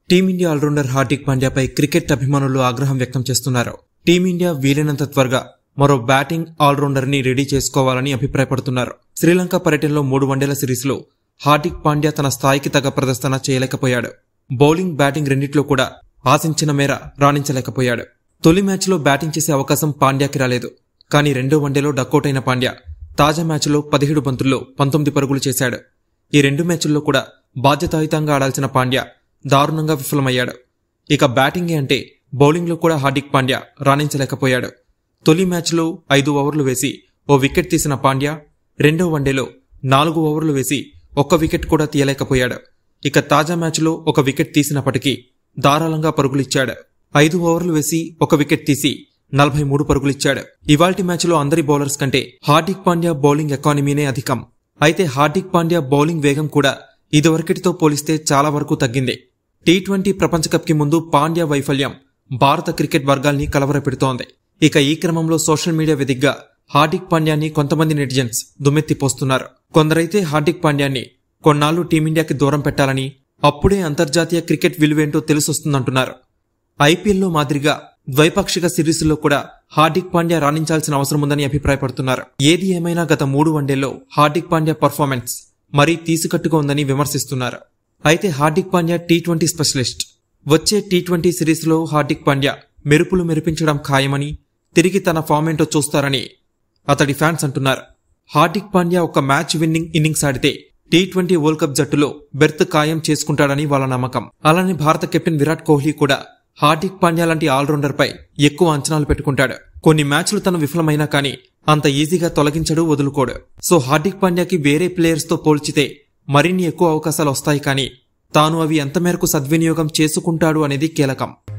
team India allrounder Hardik పాండ్యాపై cricket అభిమానులు ఆగ్రహం వ్యక్తం చేస్తున్నారు టీమిండియా వీలైనంత త్వరగా మరో బ్యాటింగ్ ఆల్రౌండర్ ని రెడీ చేసుకోవాలని అభిప్రాయపడుతున్నారు శ్రీలంక పర్యటనలో మూడు వన్డేల సిరీస్లో హార్దిక్ పాండ్యా తన స్థాయికి తగ్గ ప్రదర్శన చేయలేకపోయాడు బౌలింగ్ బ్యాటింగ్ రెండిట్లో కూడా ఆశించిన మేర రాణించలేకపోయాడు తొలి మ్యాచ్లో బ్యాటింగ్ చేసే అవకాశం పాండ్యాకి రాలేదు కానీ రెండో వన్డేలో డకౌట్ అయిన పాండ్యా తాజా మ్యాచ్లో పదిహేడు బంతుల్లో పంతొమ్మిది పరుగులు చేశాడు ఈ రెండు మ్యాచ్ల్లో కూడా బాధ్యతాయుతంగా ఆడాల్సిన పాండ్యా దారుణంగా విఫలమయ్యాడు ఇక బ్యాటింగే అంటే బౌలింగ్లో కూడా హార్దిక్ పాండ్యా రాణించలేకపోయాడు తొలి మ్యాచ్లో ఐదు ఓవర్లు వేసి ఓ వికెట్ తీసిన పాండ్యా రెండో వన్డేలో నాలుగు ఓవర్లు వేసి ఒక్క వికెట్ కూడా తీయలేకపోయాడు ఇక తాజా మ్యాచ్లో ఒక వికెట్ తీసినప్పటికీ ధారాళంగా పరుగులిచ్చాడు ఐదు ఓవర్లు వేసి ఒక వికెట్ తీసి నలభై మూడు పరుగులిచ్చాడు ఇవాల్టి మ్యాచ్లో అందరి బౌలర్స్ కంటే హార్దిక్ పాండ్యా బౌలింగ్ ఎకానమీనే అధికం అయితే హార్దిక్ పాండ్యా బౌలింగ్ వేగం కూడా ఇదివరకటితో పోలిస్తే చాలా వరకు తగ్గింది టీ ట్వంటీ ప్రపంచ కప్కి ముందు పాండ్యా వైఫల్యం భారత క్రికెట్ వర్గాల్ని కలవరపెడుతోంది ఇక ఈ క్రమంలో సోషల్ మీడియా వేదికగా హార్దిక్ పాండ్యాన్ని కొంతమంది నెటిజన్స్ దుమ్మెత్తిపోస్తున్నారు కొందరైతే హార్దిక్ పాండ్యాన్ని కొన్నాళ్లు టీమిండియాకి దూరం పెట్టాలని అప్పుడే అంతర్జాతీయ క్రికెట్ విలువేంటో తెలిసొస్తుందంటున్నారు ఐపీఎల్లో మాదిరిగా ద్వైపాక్షిక సిరీస్లో కూడా హార్దిక్ పాండ్యా రాణించాల్సిన అవసరం ఉందని అభిప్రాయపడుతున్నారు ఏది ఏమైనా గత మూడు వన్డేల్లో హార్దిక్ పాండ్యా పర్ఫార్మెన్స్ మరీ తీసుకట్టుగా ఉందని విమర్శిస్తున్నారు అయితే Hardik Pandya T twenty specialist వచ్చే టీ ట్వంటీ సిరీస్లో హార్దిక్ పాండ్యా మెరుపులు మెరిపించడం ఖాయమని తిరిగి తన ఫార్మేంటో చూస్తారని అతడి ఫ్యాన్స్ అంటున్నారు హార్దిక్ పాండ్యా ఒక మ్యాచ్ విన్నింగ్ ఇన్నింగ్స్ ఆడితే టీ ట్వంటీ వరల్డ్ కప్ జట్టులో బెర్త్ ఖాయం చేసుకుంటాడని వాళ్ళ నమ్మకం అలానే భారత కెప్టెన్ విరాట్ కోహ్లీ కూడా హార్దిక్ పాండ్యా లాంటి ఆల్రౌండర్ పై ఎక్కువ అంచనాలు పెట్టుకుంటాడు కొన్ని మ్యాచ్లు తను విఫలమైనా కానీ అంత ఈజీగా తొలగించడు వదులుకోడు సో హార్దిక్ పాండ్యాకి వేరే ప్లేయర్స్ తో పోల్చితే మరిన్ని ఎక్కువ అవకాశాలు వస్తాయి కానీ తాను అవి ఎంత మేరకు సద్వినియోగం చేసుకుంటాడు అనేది కీలకం